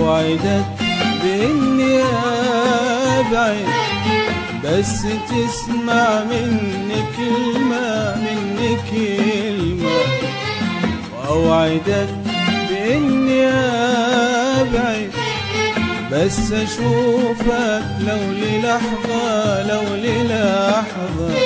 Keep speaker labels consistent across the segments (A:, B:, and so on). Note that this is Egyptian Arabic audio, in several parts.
A: أوعدك بإني أبعد بس تسمع مني كلمة مني كلمة وأوعدك بإني أبعد بس أشوفك لو للحظة لو للحظة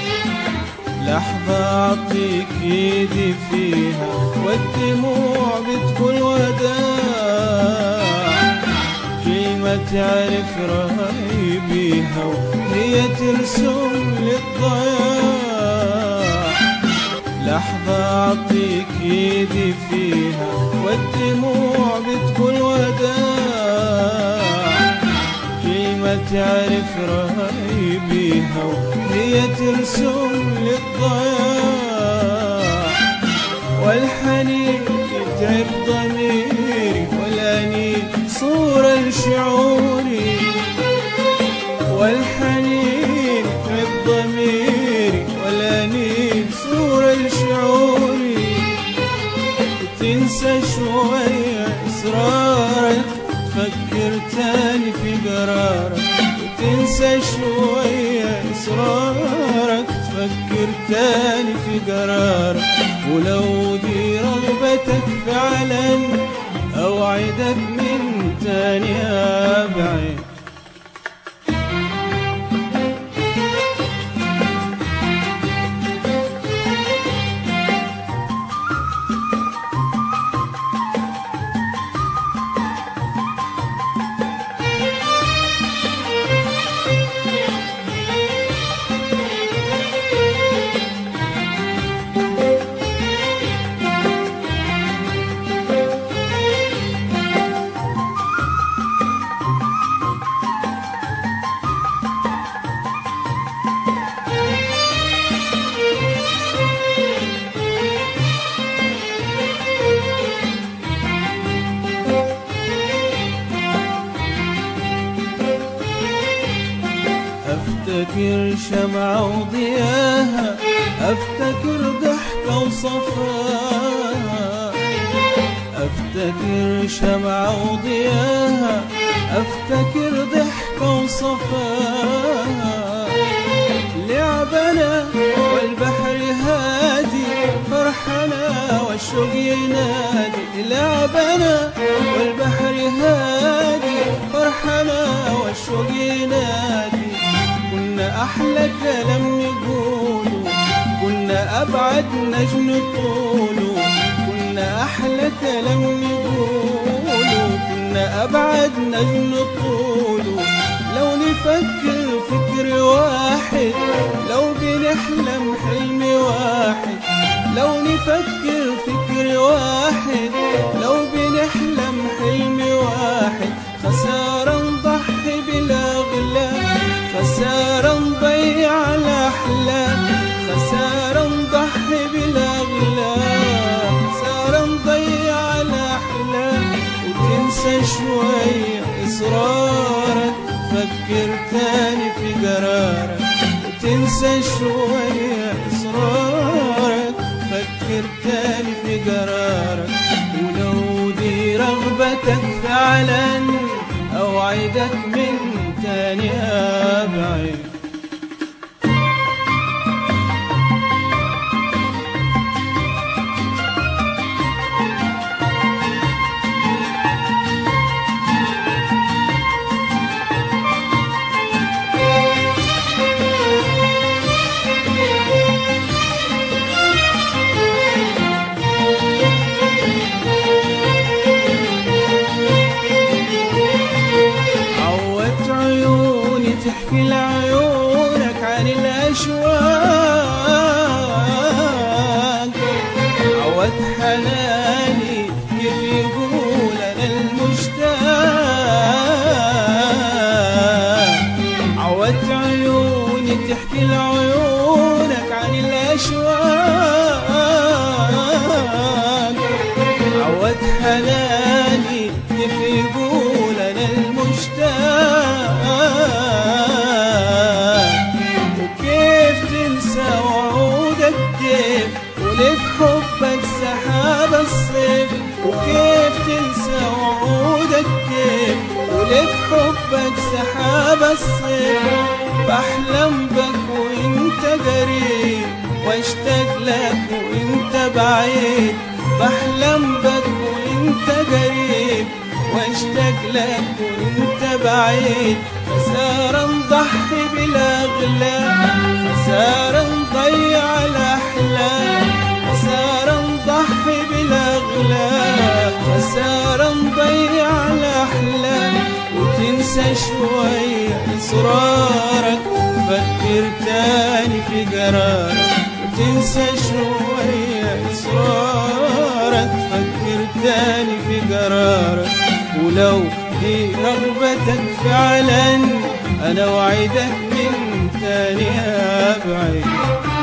A: لحظة أعطيك إيدي فيها والدموع بتكون وداع كلمة تعرف رأي بيها وهي ترسم للضياع لحظة أعطيك إيدي فيها والدموع بتكون وداع كلمة تعرف رأي بيها وهي ترسم للضياع والحنين يتعب ضميري والأنين صورة لشعوري والحنين يتعب ضميري والأنين صورة لشعوري تنسى شوية إصرارك تفكر تاني في قرارك وتنسى شوية إصرارك تفكر تاني في قرارك ولو دي رغبتك فعلا أوعدك من تاني أبعد أفتكر شمعة وضياها أفتكر ضحكة وصفاها أفتكر شمعة وضياها أفتكر ضحكة وصفاها لعبنا والبحر هادي فرحنا والشوق ينادي لعبنا والبحر هادي فرحنا والشوق ينادي كنا أحلى كلام نقوله كنا أبعد نجم طوله كنا أحلى كلام نقوله كنا أبعد نجم طوله لو نفكر فكر واحد لو بنحلم حلم واحد لو نفكر فكر واحد لو بنحلم حلم واحد خسارة نضحي بالأغلام خسارة نضيع الأحلام خسارة نضحي بالأغلام خسارة نضيع الأحلام وتنسى شوية إصرارك فكر تاني في قرارك وتنسى شوية إصرارك فكر تاني في قرارك ولو دي رغبتك فعلا أوعدك من تاني أبعد عودت عيوني تحكي لعيونك عن الأشواق عودت حناني كيف يقول أنا المشتاق عودت عيوني تحكي لعيونك عن الأشواق عودت حناني كيف يقول أنا المشتاق وكيف تنسى وعودك كيف ولف حبك سحاب الصيف وكيف تنسى وعودك كيف الصيف بحلم بك وانت قريب واشتاق لك وانت بعيد بحلم بك وانت قريب واشتاق لك وانت بعيد خسارة نضحي بالاغلام خسارة نضيع الاحلام خسارة نضحي بالاغلام خسارة نضيع الاحلام وتنسى شوية اصرارك فكر تاني في قرارك وتنسى شوية اصرارك فكر تاني في قرارك ولو دي رغبتك فعلا انا وعدك من تاني ابعد